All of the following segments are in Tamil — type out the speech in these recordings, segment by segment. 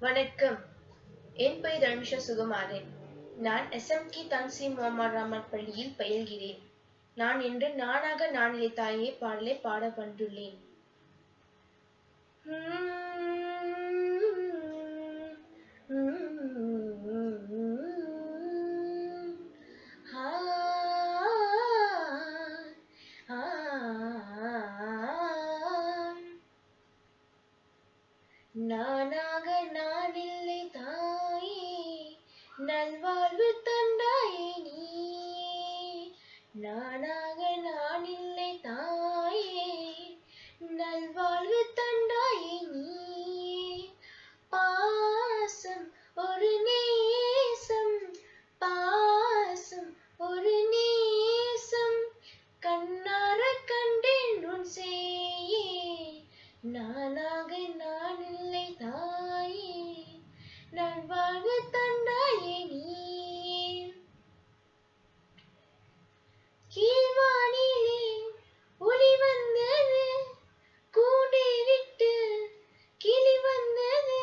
வணக்கம் என் பெயர் அனுஷா சுகுமாரன் நான் எஸ்எம்கே தன்சி முகமது ரஹ்மான் பள்ளியில் பயில்கிறேன் நான் இன்று நானாக நானிலை தாயே பாடலை பாட வந்துள்ளேன் நானாக நான் இல்லை தாயே நல்வாழ்வு தந்தாயே நீ நானாக நான் இல்லை தாயே நல்வாழ்வு தந்தாயே நீ பாசம் ஒரு நேசம் பாசம் ஒரு நேசம் கண்ணார கண்டேன் உன் செய்யே நானாக நான் இல்லை தாயே நல்வாழ்வு தந்தாயே நீ கீழ்வானிலே ஒளி வந்தது கூடை விட்டு கிளி வந்தது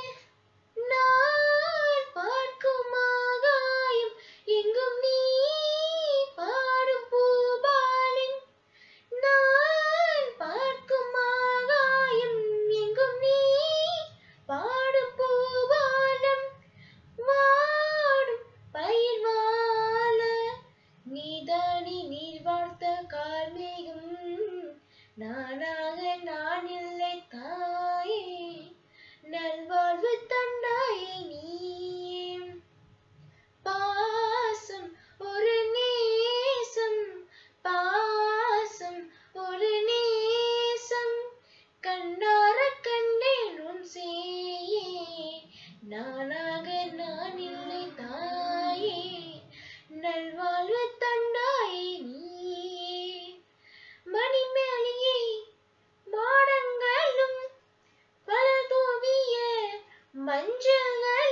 நான் பார்க்கும் ஆகாயம் எங்கும் நீ பாடும் பூபாலின் நான் பார்க்கும் ஆகாயம் எங்கும் நீ பாடும் பூபாலம் வாடும் பயிர் வாழ நீதானி நீர் வார்த்த கார்மேகம் நானாக நான் இல்லை தாயே நல்வாழ்வு தந்தாயே நீ பாசம் ஒரு நேசம் பாசம் ஒரு நேசம் கண்டார கண்டேன் உன் செய்யே நானாக நான் இல்லை தாயே நல்வாழ்வு தந்தாயே நீ மணிமேலியை மாடங்களும் பல தூவிய மஞ்சள்கள்